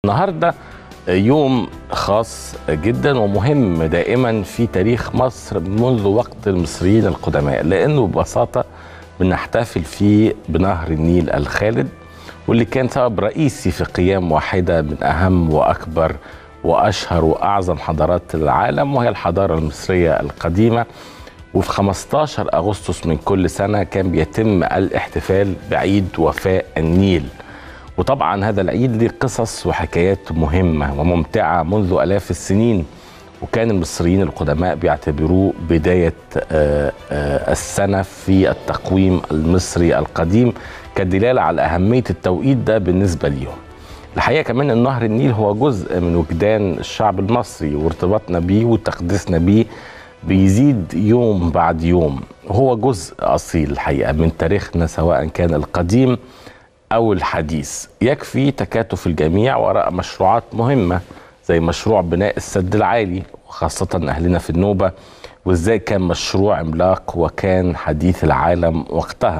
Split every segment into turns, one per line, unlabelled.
النهارده يوم خاص جدا ومهم دائما في تاريخ مصر منذ وقت المصريين القدماء لانه ببساطه بنحتفل فيه بنهر النيل الخالد واللي كان سبب رئيسي في قيام واحده من اهم واكبر واشهر واعظم حضارات العالم وهي الحضاره المصريه القديمه وفي 15 اغسطس من كل سنه كان بيتم الاحتفال بعيد وفاء النيل وطبعا هذا العيد ليه قصص وحكايات مهمه وممتعه منذ الاف السنين وكان المصريين القدماء بيعتبروه بدايه آه، آه، السنه في التقويم المصري القديم كدلاله على اهميه التوقيت ده بالنسبه ليهم. الحقيقه كمان ان نهر النيل هو جزء من وجدان الشعب المصري وارتباطنا بيه وتقديسنا بيه بيزيد يوم بعد يوم هو جزء اصيل الحقيقه من تاريخنا سواء كان القديم او الحديث يكفي تكاتف الجميع وراء مشروعات مهمه زي مشروع بناء السد العالي وخاصه اهلنا في النوبه وازاي كان مشروع عملاق وكان حديث العالم وقتها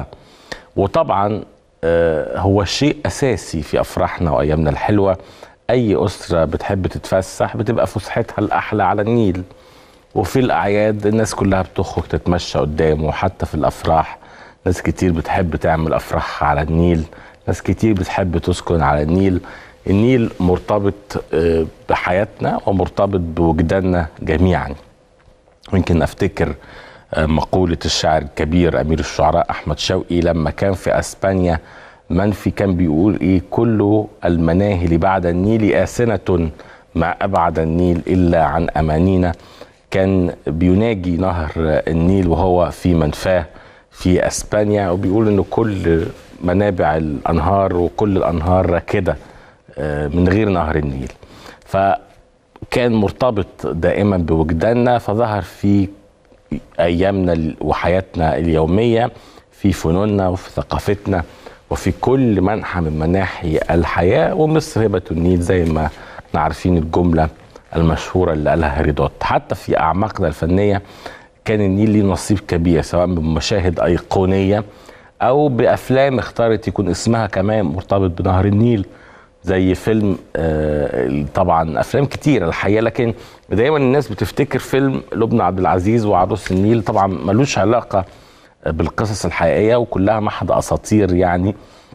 وطبعا آه، هو شيء اساسي في افراحنا وايامنا الحلوه اي اسره بتحب تتفسح بتبقى فسحتها الاحلى على النيل وفي الاعياد الناس كلها بتخرج تتمشى قدامه حتى في الافراح ناس كتير بتحب تعمل افراحها على النيل ناس كتير بتحب تسكن على النيل النيل مرتبط آه، بحياتنا ومرتبط بوجداننا جميعا يمكن افتكر آه، مقولة الشاعر الكبير أمير الشعراء أحمد شوقي لما كان في أسبانيا منفي كان بيقول إيه كل المناهل بعد النيل آسنة ما أبعد النيل إلا عن أمانينا كان بيناجي نهر النيل وهو في منفاه في اسبانيا وبيقول انه كل منابع الانهار وكل الانهار راكده آه، من غير نهر النيل فكان مرتبط دائما بوجداننا فظهر في ايامنا وحياتنا اليوميه في فنوننا وفي ثقافتنا وفي كل منحى من مناحي الحياه ومصر هبه النيل زي ما احنا عارفين الجمله المشهوره اللي قالها هيرودوت حتى في اعماقنا الفنيه كان النيل ليه نصيب كبير سواء بمشاهد ايقونيه او بافلام اختارت يكون اسمها كمان مرتبط بنهر النيل زي فيلم آه، طبعا افلام كتير الحقيقه لكن دايما الناس بتفتكر فيلم لبنى عبد العزيز وعروس النيل طبعا ملوش علاقه بالقصص الحقيقيه وكلها محض اساطير يعني